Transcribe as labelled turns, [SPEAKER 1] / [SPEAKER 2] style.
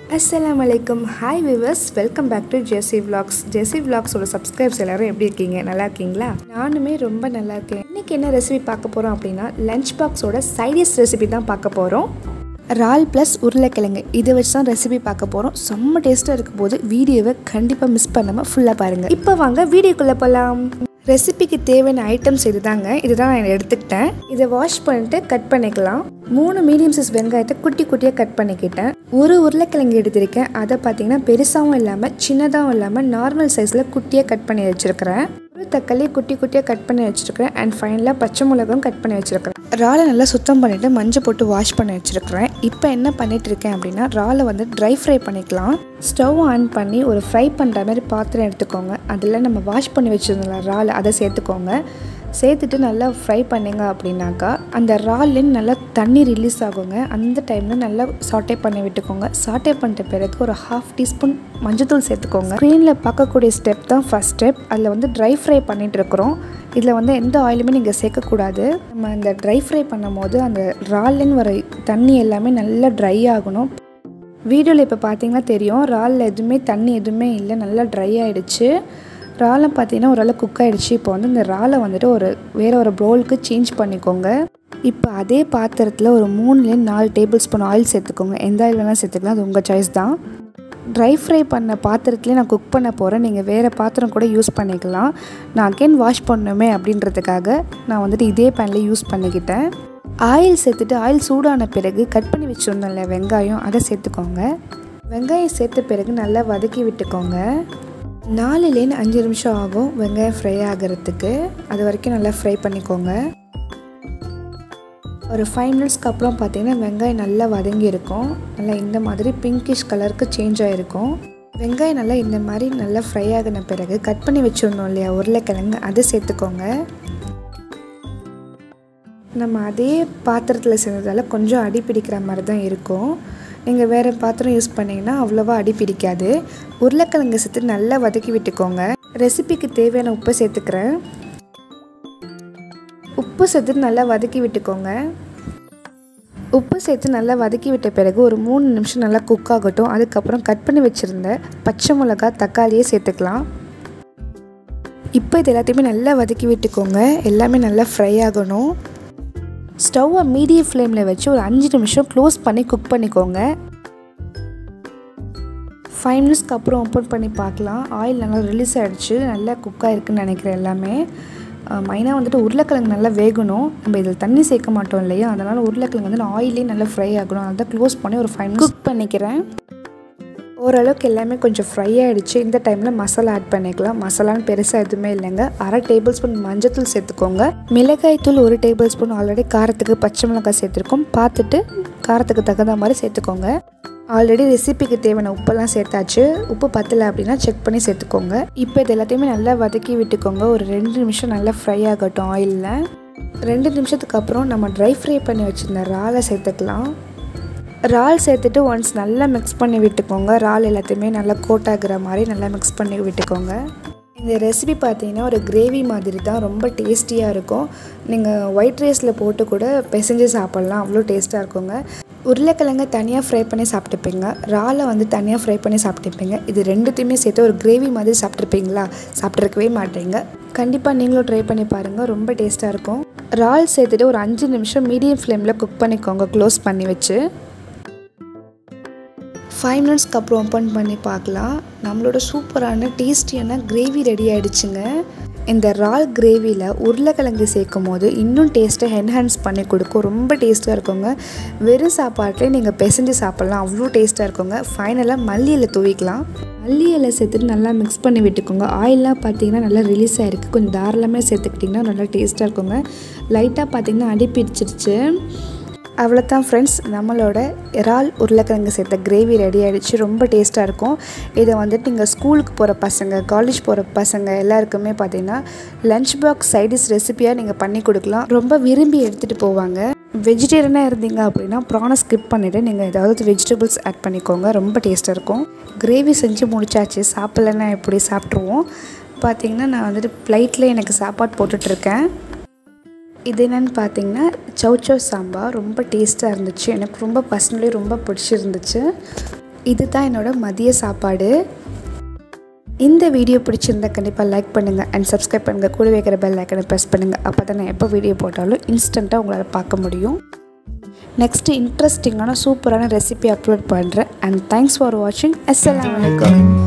[SPEAKER 1] அஸ்ஸலாமு அலைக்கும் hi viewers welcome back to Jessy vlogs Jessy vlogsோட சப்ஸ்கிரைப்ஸ் எல்லாரும் எப்படி இருக்கீங்க நல்லா இருக்கீங்களா நானுமே ரொம்ப நல்லா இருக்கேன் இன்னைக்கு என்ன ரெசிபி பார்க்க போகிறோம் அப்படின்னா லஞ்ச் பாக்ஸோட சைடிஸ் ரெசிபி தான் பார்க்க போகிறோம் இறால் ப்ளஸ் உருளைக்கிழங்கு இதை வச்சு தான் ரெசிபி பார்க்க போகிறோம் செம்ம டேஸ்ட்டாக இருக்கும் போது வீடியோவை கண்டிப்பாக மிஸ் பண்ணாமல் ஃபுல்லாக பாருங்கள் இப்போ வாங்க வீடியோக்குள்ளே போகலாம் ரெசிபிக்கு தேவையான ஐட்டம்ஸ் இதுதாங்க இதுதான் நான் எடுத்துக்கிட்டேன் இதை வாஷ் பண்ணிட்டு கட் பண்ணிக்கலாம் மூணு மீடியம் சைஸ் வெங்காயத்தை குட்டி குட்டியாக கட் பண்ணிக்கிட்டேன் ஒரு உருளைக்கிழங்கு எடுத்திருக்கேன் அதை பார்த்தீங்கன்னா பெருசாகவும் இல்லாமல் சின்னதாகவும் இல்லாமல் நார்மல் சைஸில் குட்டியாக கட் பண்ணி வச்சுருக்கிறேன் ஒரு தக்காளி குட்டி குட்டியாக கட் பண்ணி வச்சுருக்கிறேன் அண்ட் ஃபைனலாக பச்சை மிளகும் கட் பண்ணி வச்சுருக்கிறேன் இறாலை நல்லா சுத்தம் பண்ணிவிட்டு மஞ்சள் போட்டு வாஷ் பண்ணி வச்சுருக்கிறேன் இப்போ என்ன பண்ணிட்டு இருக்கேன் அப்படின்னா இறாலை வந்து ட்ரை ஃப்ரை பண்ணிக்கலாம் ஸ்டவ் ஆன் பண்ணி ஒரு ஃப்ரை பண்ணுற மாதிரி பாத்திரம் எடுத்துக்கோங்க அதில் நம்ம வாஷ் பண்ணி வச்சுருந்தோம்ல இறால் அதை சேர்த்துக்கோங்க சேர்த்துட்டு நல்லா ஃப்ரை பண்ணிங்க அப்படின்னாக்கா அந்த இறால்லேருந்து நல்லா தண்ணி ரிலீஸ் ஆகுங்க அந்த டைமில் நல்லா சாட்டே பண்ணி விட்டுக்கோங்க சாட்டே பண்ணிட்ட பிறகு ஒரு ஹாஃப் டீஸ்பூன் மஞ்சத்தூள் சேர்த்துக்கோங்க ஸ்க்ரீனில் பார்க்கக்கூடிய ஸ்டெப் தான் ஃபஸ்ட் ஸ்டெப் அதில் வந்து ட்ரை ஃப்ரை பண்ணிட்டு இருக்கிறோம் இதில் வந்து எந்த ஆயிலுமே நீங்கள் சேர்க்கக்கூடாது நம்ம இந்த ட்ரை ஃப்ரை பண்ணும் போது அந்த இறால்லேருந்து வர தண்ணி எல்லாமே நல்லா ட்ரை ஆகணும் வீடியோவில் இப்போ பார்த்தீங்கன்னா தெரியும் இறாலில் எதுவுமே தண்ணி எதுவுமே இல்லை நல்லா ட்ரை ஆகிடுச்சு இறாலை பார்த்தீங்கன்னா ஓரளவு குக் ஆகிடுச்சு இப்போ வந்து இந்த இறாலை வந்துட்டு ஒரு வேறு ஒரு ப்ரோலுக்கு சேஞ்ச் பண்ணிக்கோங்க இப்போ அதே பாத்திரத்தில் ஒரு மூணுலேருந்து நாலு டேபிள் ஸ்பூன் ஆயில் சேர்த்துக்கோங்க எந்த ஆயில் வேணால் சேர்த்துக்கலாம் அது உங்கள் சாய்ஸ் தான் ட்ரை ஃப்ரை பண்ண பாத்திரத்துலேயே நான் குக் பண்ண போகிறேன் நீங்கள் வேறு பாத்திரம் கூட யூஸ் பண்ணிக்கலாம் நான் அகெயின் வாஷ் பண்ணணுமே அப்படின்றதுக்காக நான் வந்துட்டு இதே பேனில் யூஸ் பண்ணிக்கிட்டேன் ஆயில் சேர்த்துட்டு ஆயில் சூடான பிறகு கட் பண்ணி வச்சுருந்தோம்ல வெங்காயம் அதை சேர்த்துக்கோங்க வெங்காயம் சேர்த்த பிறகு நல்லா வதக்கி விட்டுக்கோங்க நாலுலேருந்து அஞ்சு நிமிஷம் ஆகும் வெங்காயம் ஃப்ரை ஆகிறதுக்கு அது வரைக்கும் நல்லா ஃப்ரை பண்ணிக்கோங்க ஒரு ஃபைவ் மினிட்ஸ்க்கு அப்புறம் பார்த்தீங்கன்னா வெங்காயம் நல்லா வதங்கி இருக்கும் நல்லா இந்த மாதிரி பிங்கிஷ் கலருக்கு சேஞ்ச் ஆகிருக்கும் வெங்காயம் நல்லா இந்த மாதிரி நல்லா ஃப்ரை ஆகின பிறகு கட் பண்ணி வச்சுருந்தோம் இல்லையா உருளைக்கிழங்கு அதை சேர்த்துக்கோங்க நம்ம அதே பாத்திரத்தில் செஞ்சதால் கொஞ்சம் அடி பிடிக்கிற மாதிரி தான் இருக்கும் நீங்கள் வேறு பாத்திரம் யூஸ் பண்ணிங்கன்னா அவ்வளோவா அடி பிடிக்காது உருளைக்கிழங்கு சேர்த்து நல்லா வதக்கி விட்டுக்கோங்க ரெசிபிக்கு தேவையான உப்பை சேர்த்துக்கிறேன் உப்பு சேர்த்து நல்லா வதக்கி விட்டுக்கோங்க உப்பு சேர்த்து நல்லா வதக்கி விட்ட பிறகு ஒரு மூணு நிமிஷம் நல்லா குக் ஆகட்டும் அதுக்கப்புறம் கட் பண்ணி வச்சுருந்த பச்சை மிளகா தக்காளியே சேர்த்துக்கலாம் இப்போ இது எல்லாத்தையுமே நல்லா வதக்கி விட்டுக்கோங்க எல்லாமே நல்லா ஃப்ரை ஆகணும் ஸ்டவ்வை மீடியம் ஃப்ளேமில் வச்சு ஒரு அஞ்சு நிமிஷம் க்ளோஸ் பண்ணி குக் பண்ணிக்கோங்க ஃபைவ் மினிட்ஸ்க்கு அப்புறம் ஓப்பன் பண்ணி பார்க்கலாம் ஆயில் நல்லா ரிலீஸ் ஆகிடுச்சு நல்லா குக் ஆகிருக்குன்னு நினைக்கிறேன் எல்லாமே மெயினாக வந்துட்டு உருளைக்கிழங்கு நல்லா வேகணும் நம்ம இதில் தண்ணி சேர்க்க மாட்டோம் இல்லையா அதனால் உருளைக்கிழங்கு வந்து ஆயிலே நல்லா ஃப்ரை ஆகணும் அதை க்ளோஸ் பண்ணி ஒரு ஃபைவ் மினிட்ஸ் குக் பண்ணிக்கிறேன் ஓரளவுக்கு எல்லாமே கொஞ்சம் ஃப்ரை ஆகிடுச்சு இந்த டைமில் மசாலா ஆட் பண்ணிக்கலாம் மசாலான்னு பெருசாக எதுவுமே இல்லைங்க அரை டேபிள் ஸ்பூன் மஞ்சத்தூள் சேர்த்துக்கோங்க மிளகாய் தூள் ஒரு டேபிள் ஸ்பூன் ஆல்ரெடி காரத்துக்கு பச்சை மிளகாய் சேர்த்துருக்கோம் பார்த்துட்டு காரத்துக்கு தகுந்த மாதிரி சேர்த்துக்கோங்க ஆல்ரெடி ரெசிபிக்கு தேவையான உப்பெல்லாம் சேர்த்தாச்சு உப்பு பத்தலை அப்படின்னா செக் பண்ணி சேர்த்துக்கோங்க இப்போ இது எல்லாத்தையுமே நல்லா வதக்கி விட்டுக்கோங்க ஒரு ரெண்டு நிமிஷம் நல்லா ஃப்ரை ஆகட்டும் ஆயிலில் ரெண்டு நிமிஷத்துக்கு அப்புறம் நம்ம ட்ரை ஃப்ரை பண்ணி வச்சுருந்த இறாலை சேர்த்துக்கலாம் இறால் சேர்த்துட்டு ஒன்ஸ் நல்லா மிக்ஸ் பண்ணி விட்டுக்கோங்க இறால் எல்லாத்தையுமே நல்லா கோட் ஆகுற மாதிரி நல்லா மிக்ஸ் பண்ணி விட்டுக்கோங்க இந்த ரெசிபி பார்த்தீங்கன்னா ஒரு கிரேவி மாதிரி தான் ரொம்ப டேஸ்டியாக இருக்கும் நீங்கள் ஒயிட் ரைஸில் போட்டு கூட பிசைஞ்சு சாப்பிட்லாம் அவ்வளோ டேஸ்ட்டாக இருக்குங்க உருளைக்கிழங்க தனியாக ஃப்ரை பண்ணி சாப்பிட்டுப்பீங்க இறாலை வந்து தனியாக ஃப்ரை பண்ணி சாப்பிட்டுப்பீங்க இது ரெண்டுத்தையுமே சேர்த்து ஒரு கிரேவி மாதிரி சாப்பிட்ருப்பீங்களா சாப்பிட்ருக்கவே மாட்டீங்க கண்டிப்பாக நீங்களும் ட்ரை பண்ணி பாருங்கள் ரொம்ப டேஸ்ட்டாக இருக்கும் இறால் சேர்த்துட்டு ஒரு அஞ்சு நிமிஷம் மீடியம் ஃப்ளேமில் குக் பண்ணிக்கோங்க க்ளோஸ் பண்ணி வச்சு ஃபைவ் மினிட்ஸ்க்கு அப்புறம் ஓப்பன் பண்ணி பார்க்கலாம் நம்மளோட சூப்பரான டேஸ்டியான கிரேவி ரெடி ஆகிடுச்சுங்க இந்த இறால் கிரேவியில் உருளைக்கிழங்கு சேர்க்கும் போது இன்னும் டேஸ்ட்டை என்ஹான்ஸ் பண்ணி கொடுக்கும் ரொம்ப டேஸ்ட்டாக இருக்குங்க வெறும் சாப்பாட்டிலே நீங்கள் பிசைஞ்சு சாப்பிட்லாம் அவ்வளோ டேஸ்ட்டாக இருக்குங்க ஃபைனலாக மல்லி இலை தூவிக்கலாம் மல்லி இலை சேர்த்துட்டு நல்லா மிக்ஸ் பண்ணி விட்டுக்கோங்க ஆயிலெலாம் பார்த்தீங்கன்னா நல்லா ரிலீஸ் ஆகிருக்கு கொஞ்சம் தாராளமாக சேர்த்துக்கிட்டிங்கன்னா நல்லா டேஸ்ட்டாக இருக்குங்க லைட்டாக பார்த்தீங்கன்னா அடி பிடிச்சிருச்சு அவ்வளோதான் ஃப்ரெண்ட்ஸ் நம்மளோட இறால் உருளைக்கிழங்கு சேர்த்த கிரேவி ரெடி ஆகிடுச்சு ரொம்ப டேஸ்ட்டாக இருக்கும் இதை வந்துட்டு நீங்கள் ஸ்கூலுக்கு போகிற பசங்க காலேஜ் போகிற பசங்க எல்லாருக்குமே பார்த்தீங்கன்னா லஞ்ச் பாக்ஸ் சைடிஸ் ரெசிபியாக நீங்கள் பண்ணி கொடுக்கலாம் ரொம்ப விரும்பி எடுத்துகிட்டு போவாங்க வெஜிடேரியனாக இருந்தீங்க அப்படின்னா ப்ரானை ஸ்கிப் பண்ணிவிட்டு நீங்கள் ஏதாவது வெஜிடபிள்ஸ் ஆட் பண்ணிக்கோங்க ரொம்ப டேஸ்ட்டாக இருக்கும் கிரேவி செஞ்சு முடிச்சாச்சு சாப்பிட்லன்னா எப்படி சாப்பிட்ருவோம் பார்த்தீங்கன்னா நான் வந்துட்டு ப்ளைட்டில் எனக்கு சாப்பாடு போட்டுட்ருக்கேன் இது என்னென்னு பார்த்தீங்கன்னா சௌச்சோ சாம்பார் ரொம்ப டேஸ்ட்டாக இருந்துச்சு எனக்கு ரொம்ப பர்சனலி ரொம்ப பிடிச்சிருந்துச்சு இதுதான் என்னோட மதிய சாப்பாடு இந்த வீடியோ பிடிச்சிருந்தா கண்டிப்பாக லைக் பண்ணுங்கள் அண்ட் சப்ஸ்கிரைப் பண்ணுங்கள் கூட வைக்கிற பெல் ஐக்கனை ப்ரெஸ் பண்ணுங்கள் அப்போ தான் நான் எப்போ வீடியோ போட்டாலும் இன்ஸ்டண்ட்டாக உங்களால் பார்க்க முடியும் நெக்ஸ்ட்டு இன்ட்ரெஸ்டிங்கான சூப்பரான ரெசிபி அப்லோட் பண்ணுறேன் அண்ட் தேங்க்ஸ் ஃபார் வாட்சிங் அஸ்ஸலாமு அலைக்கும்